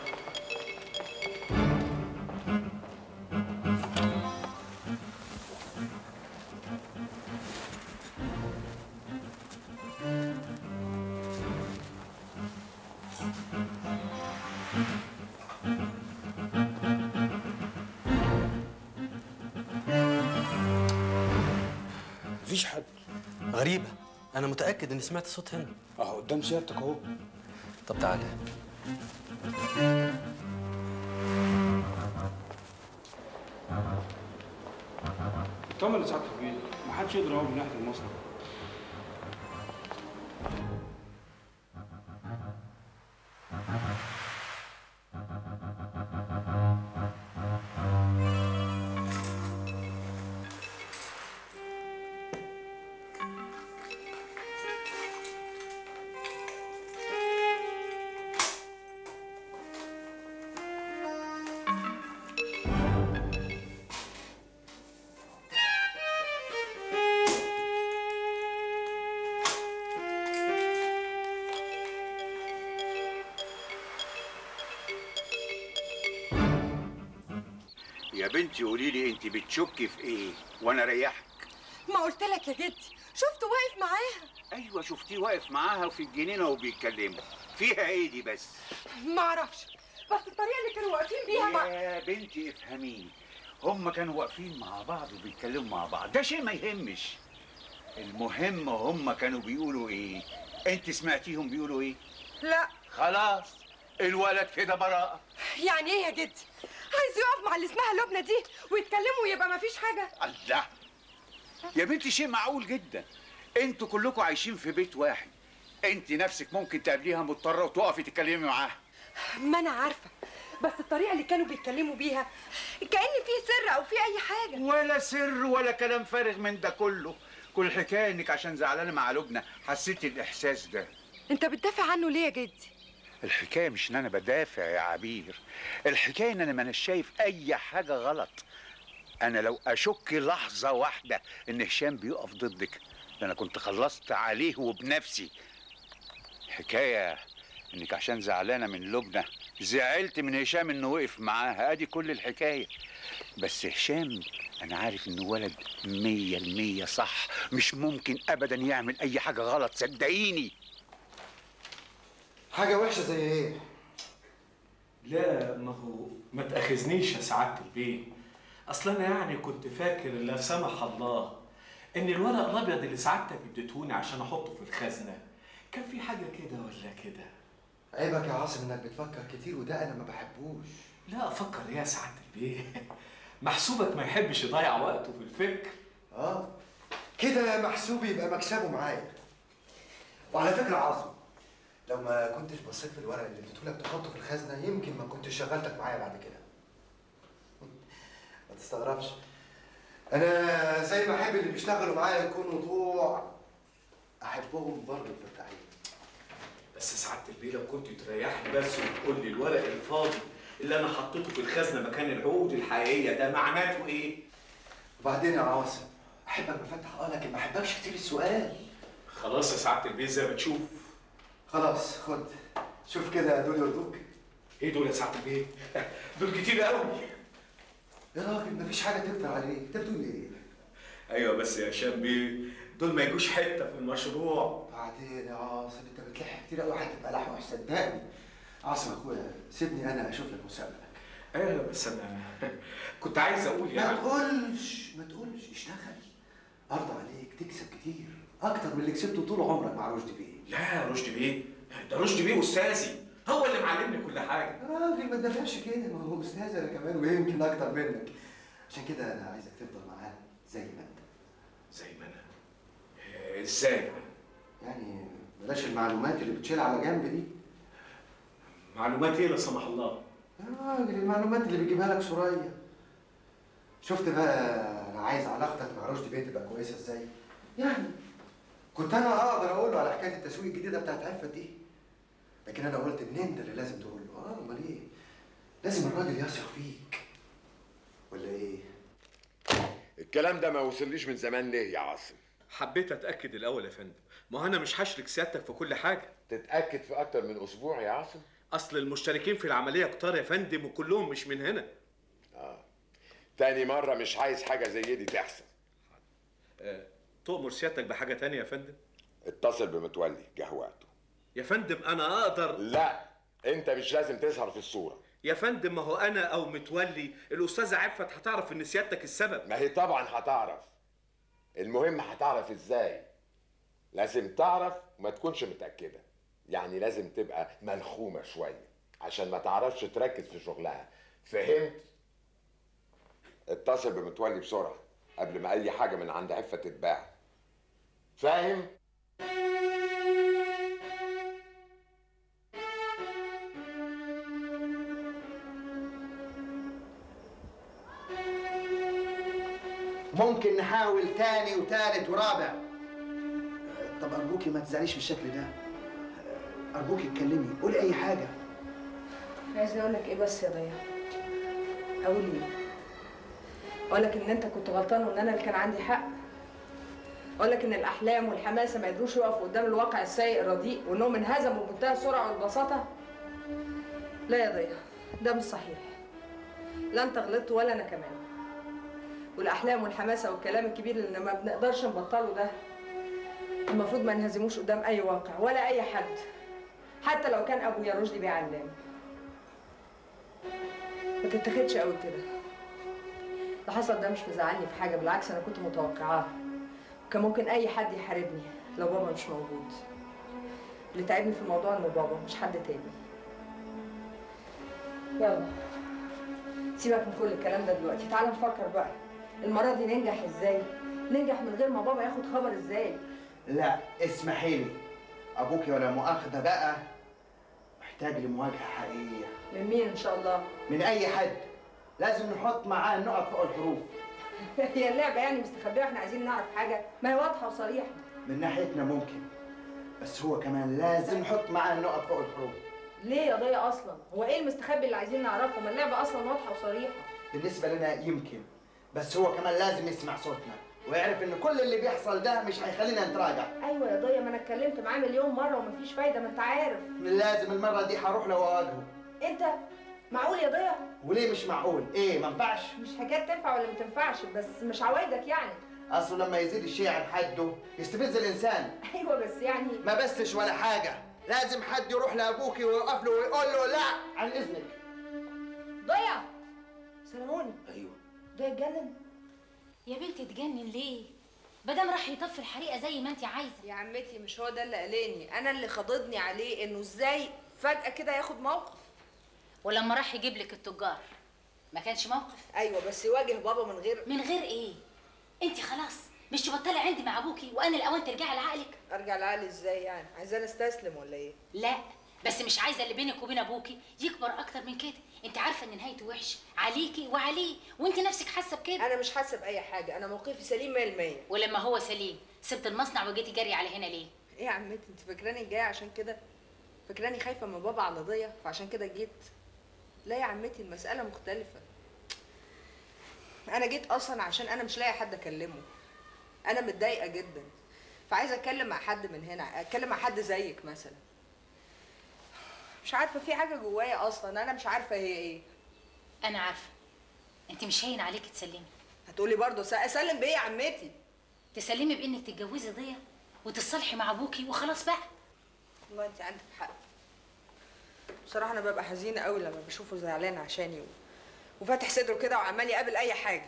مفيش حد غريبة أنا متأكد إني سمعت صوت هنا أهو قدام سيادتك أهو طب تعالى اطمن يا سعاده البيه محدش يقدر يقف من ناحيه المصنع يا بنتي قولي لي انت بتشكي في ايه وانا اريحك ما قلت لك يا جدي شفته واقف معاها ايوه شفتيه واقف معاها في الجنينه وبيتكلموا فيها ايه دي بس ما اعرفش بس الطريقه اللي كانوا واقفين بيها ما... يا بنتي افهميني هم كانوا واقفين مع بعض وبيتكلموا مع بعض ده شيء ما يهمش المهم هم كانوا بيقولوا ايه انت سمعتيهم بيقولوا ايه لا خلاص الولد كده براءه يعني ايه يا جدي عايز يقف مع اللي اسمها لبنى دي ويتكلموا ويبقى ما فيش حاجه الله يا بنتي شيء معقول جدا انتوا كلكم عايشين في بيت واحد انت نفسك ممكن تقابليها مضطره وتقفي تتكلمي معاها ما انا عارفه بس الطريقه اللي كانوا بيتكلموا بيها كأن في سر او في اي حاجه ولا سر ولا كلام فارغ من ده كله كل الحكايه انك عشان زعلانه مع لبنى حسيتي الاحساس ده انت بتدافع عنه ليه يا جدي الحكايه مش ان انا بدافع يا عبير الحكايه ان انا ما انا شايف اي حاجه غلط انا لو اشك لحظه واحده ان هشام بيقف ضدك ده انا كنت خلصت عليه وبنفسي الحكايه انك عشان زعلانه من لبنى زعلت من هشام انه وقف معاها ادي كل الحكايه بس هشام انا عارف انه ولد مية المية صح مش ممكن ابدا يعمل اي حاجه غلط صدقيني حاجه وحشه زي ايه لا ما هو ما تاخذنيش يا سعاده البيه اصل انا يعني كنت فاكر لا سمح الله ان الورق الابيض اللي سعادتك اديتهوني عشان احطه في الخزنه كان في حاجه كده ولا كده عيبك يا عاصم انك بتفكر كتير وده انا ما بحبوش لا افكر يا سعاده البيه محسوبك ما يحبش يضيع وقته في الفكر اه كده محسوب يبقى مكسبه معايا وعلى فكره عاصم لو ما كنتش بصيت في الورق اللي اديتهولك تحطه في الخزنه يمكن ما كنتش شغلتك معايا بعد كده ما تستغربش انا زي ما احب اللي بيشتغلوا معايا يكونوا طوع احبهم برضه الفتاحين بس سعادة البيه لو كنت تريحني بس وتقول لي الورق الفاضي اللي انا حطيته في الخزنه مكان العقود الحقيقيه ده معناته ايه؟ وبعدين يا عاصم احبك بفتح اه لكن ما احبكش كتير السؤال خلاص يا سعادة البيه زي ما تشوف خلاص خد شوف كده دول يرضوك ايه دول يا سعادة البيه؟ دول كتير قوي يا راجل مفيش حاجه تقدر عليه انت بتقول ايه؟ ايوه بس يا هشام بيه دول ما يجوش حته في المشروع بعدين يا عاصم انت بتلح كتير قوي هتبقى لحوح صدقني عاصم اخويا سيبني انا اشوف لك مستقبلك ايوه بس انا كنت عايز اقول ما يعني تقولش ما تقولش اشتغل ارضى عليك تكسب كتير اكتر من اللي كسبته طول عمرك مع رشدي بيه لا يا رشدي بيه ده رشدي بيه استاذي هو اللي معلمني كل حاجه يا راجل ما تدافعش كده ما هو استاذ انا كمان ويمكن اكتر منك عشان كده انا عايزك تفضل معاه زي ما انت زي ما انا إيه، ازاي يعني بلاش المعلومات اللي بتشيل على جنب دي معلومات ايه لا سمح الله يا راجل المعلومات اللي بيجيبها لك سوريا شفت بقى انا عايز علاقتك مع رشدي بيه تبقى كويسه ازاي يعني كنت انا اقدر اقول له على حكايه التسويق الجديده بتاعت عفه دي لكن انا قلت ان انت اللي لازم تقول له اه امال ايه لازم الراجل يثق فيك ولا ايه الكلام ده ما وصليش من زمان ليه يا عاصم حبيت اتاكد الاول يا فندم ما هو انا مش هشرك سيادتك في كل حاجه تتاكد في اكتر من اسبوع يا عاصم اصل المشتركين في العمليه كتار يا فندم وكلهم مش من هنا اه تاني مره مش عايز حاجه زي دي تحصل آه، تؤمر سيادتك بحاجه تانية يا فندم اتصل بمتولي جه وقته يا فندم انا اقدر لا انت مش لازم تظهر في الصوره يا فندم ما هو انا او متولي الاستاذه عفت هتعرف ان سيادتك السبب ما هي طبعا هتعرف المهم هتعرف ازاي لازم تعرف وما تكونش متأكدة يعني لازم تبقى ملخومة شوية عشان ما تعرفش تركز في شغلها فهمت؟ اتصل بمتولي بسرعة قبل ما أي حاجة من عند عفة تتباع فاهم؟ ممكن نحاول تاني وتالت ورابع طب ارجوكي ما تزعليش بالشكل ده ارجوكي اتكلمي قولي اي حاجه عايزه اقول لك ايه بس يا ضياء اقول ايه اقول لك ان انت كنت غلطان وان انا اللي كان عندي حق اقول لك ان الاحلام والحماسه ما قدروش يقفوا قدام الواقع السيء الرديء وانهم انهزموا بمنتهى السرعه والبساطه لا يا ضياء ده مش صحيح لا انت غلطت ولا انا كمان والاحلام والحماسه والكلام الكبير اللي ما بنقدرش نبطله ده المفروض ما نهزموش قدام اي واقع ولا اي حد حتى لو كان ابويا رشدي بيه علام ما تتاخدش قوي كده اللي حصل ده مش مزعلني في حاجه بالعكس انا كنت متوقعاه وكان ممكن اي حد يحاربني لو بابا مش موجود اللي تعبني في الموضوع انه بابا مش حد تاني يلا سيبك من كل الكلام ده دلوقتي تعال نفكر بقى المره دي ننجح ازاي ننجح من غير ما بابا ياخد خبر ازاي لا اسمحي لي ابوكي ولا مؤاخذه بقى محتاج لمواجهه حقيقيه من مين ان شاء الله من اي حد لازم نحط معاه النقط فوق الحروف هي اللعبه يعني مستخبيه واحنا عايزين نعرف حاجه ما هي واضحه وصريحه من ناحيتنا ممكن بس هو كمان لازم نحط معاه النقط فوق الحروف ليه يا ضيا اصلا هو ايه المستخبي اللي عايزين نعرفه ما اللعبه اصلا واضحه وصريحه بالنسبه لنا يمكن بس هو كمان لازم يسمع صوتنا ويعرف ان كل اللي بيحصل ده مش هيخلينا نتراجع ايوه يا ضيا ما انا اتكلمت معاه مليون مره ومفيش فايده ما انت عارف لازم المره دي هروح له واواجهه انت معقول يا ضيا وليه مش معقول ايه ما ينفعش مش حكايه تنفع ولا ما تنفعش بس مش عوايدك يعني اصله لما يزيد الشيء عن حده يستفز الانسان ايوه بس يعني ما بسش ولا حاجه لازم حد يروح لابوكي ويوقف له ويقول له لا عن اذنك ضيا سلموني ايوه ضيا اتجنن يا بنتي تجنن ليه؟ مادام راح يطفي الحريقه زي ما انت عايزه يا عمتي مش هو ده اللي قلقني انا اللي خضضني عليه انه ازاي فجاه كده ياخد موقف ولما راح يجيب لك التجار ما كانش موقف ايوه بس يواجه بابا من غير من غير ايه انت خلاص مش تبطلي عندي مع ابوكي وانا الاوان ترجعي لعقلك ارجع لعقلي ازاي يعني عايزاني استسلم ولا ايه لا بس مش عايزه اللي بينك وبين ابوكي يكبر اكتر من كده انت عارفه ان نهايته وحشه عليكي وعليه وانت نفسك حاسه بكده انا مش حاسه باي حاجه انا موقفي سليم 100% ولما هو سليم سبت المصنع وجيتي جري على هنا ليه ايه يا عمتي انت فاكراني جايه عشان كده فاكراني خايفه من بابا على ضيا فعشان كده جيت لا يا عمتي المساله مختلفه انا جيت اصلا عشان انا مش لاقي حد اكلمه انا متضايقه جدا فعايزه اتكلم مع حد من هنا اتكلم مع حد زيك مثلا مش عارفه في حاجه جوايا اصلا انا مش عارفه هي ايه انا عارفه انت مش هين عليكي تسلمي هتقولي برضه س- اسلم بايه يا عمتي تسلمي بانك تتجوزي ضيا وتتصالحي مع ابوكي وخلاص بقى والله انت عندك حق بصراحه انا ببقى حزينه قوي لما بشوفه زعلان عشاني و... وفاتح صدره كده وعمال يقابل اي حاجه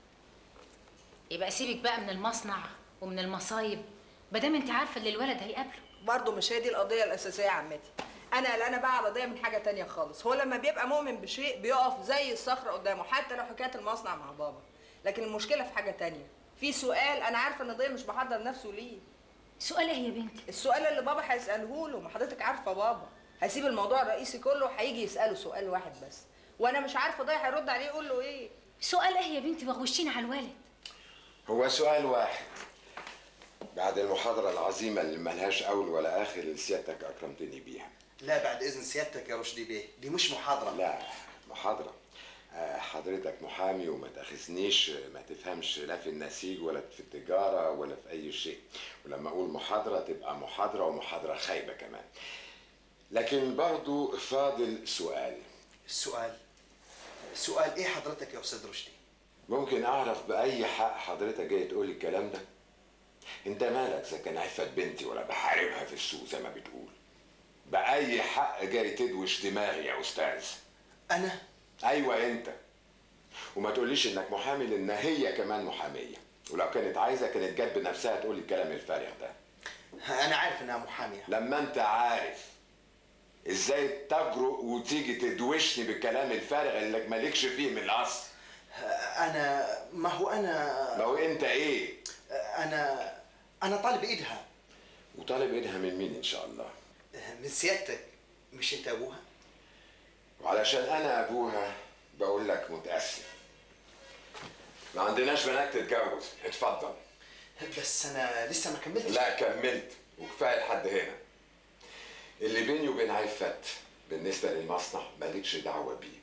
يبقى سيبك بقى من المصنع ومن المصايب مادام انت عارفه اللي الولد هيقابله برضه مش هي دي القضيه الاساسيه يا عمتي انا قلقانه بقى على قضيه من حاجه تانية خالص هو لما بيبقى مؤمن بشيء بيقف زي الصخره قدامه حتى لو حكايه المصنع مع بابا لكن المشكله في حاجه تانية في سؤال انا عارفه ان ضيا مش محضر نفسه ليه سؤال ايه يا بنتي السؤال اللي بابا هيساله له ما حضرتك عارفه بابا هيسيب الموضوع الرئيسي كله هيجي يساله سؤال واحد بس وانا مش عارفه ضيا هيرد عليه يقول له ايه سؤال ايه يا بنتي وغوشينا على الولد هو سؤال واحد بعد المحاضرة العظيمة اللي ملهاش أول ولا آخر اللي سيادتك أكرمتني بيها لا بعد اذن سيادتك يا رشدي بيه دي مش محاضره لا محاضرة آه، حضرتك محامي وما تاخذنيش ما تفهمش لا في النسيج ولا في التجارة ولا في أي شيء ولما أقول محاضرة تبقى محاضرة ومحاضرة خايبة كمان لكن برضو فاضل سؤال السؤال السؤال ايه حضرتك يا استاذ رشدي ممكن أعرف بأي حق حضرتك جاي تقول الكلام ده أنت مالك إذا كان عفت بنتي ولا بحاربها في السوق زي ما بتقول بأي حق جاي تدوش دماغي يا أستاذ انا ايوه انت وما تقوليش انك محامي لان هي كمان محاميه ولو كانت عايزه كانت جت بنفسها تقول الكلام الفارغ ده انا عارف انها محاميه لما انت عارف ازاي تجرؤ وتيجي تدوشني بالكلام الفارغ اللي مالكش فيه من الاصل انا ما هو انا ما هو انت ايه انا انا طالب ايدها وطالب ايدها من مين ان شاء الله من سيادتك مش انت ابوها وعلشان انا ابوها بقول لك متاسف ما عندناش بنات تتجوز اتفضل بس انا لسه ما كملتش لا كملت وكفايه لحد هنا اللي بيني وبين عفت بالنسبه للمصنع مالكش دعوه بيه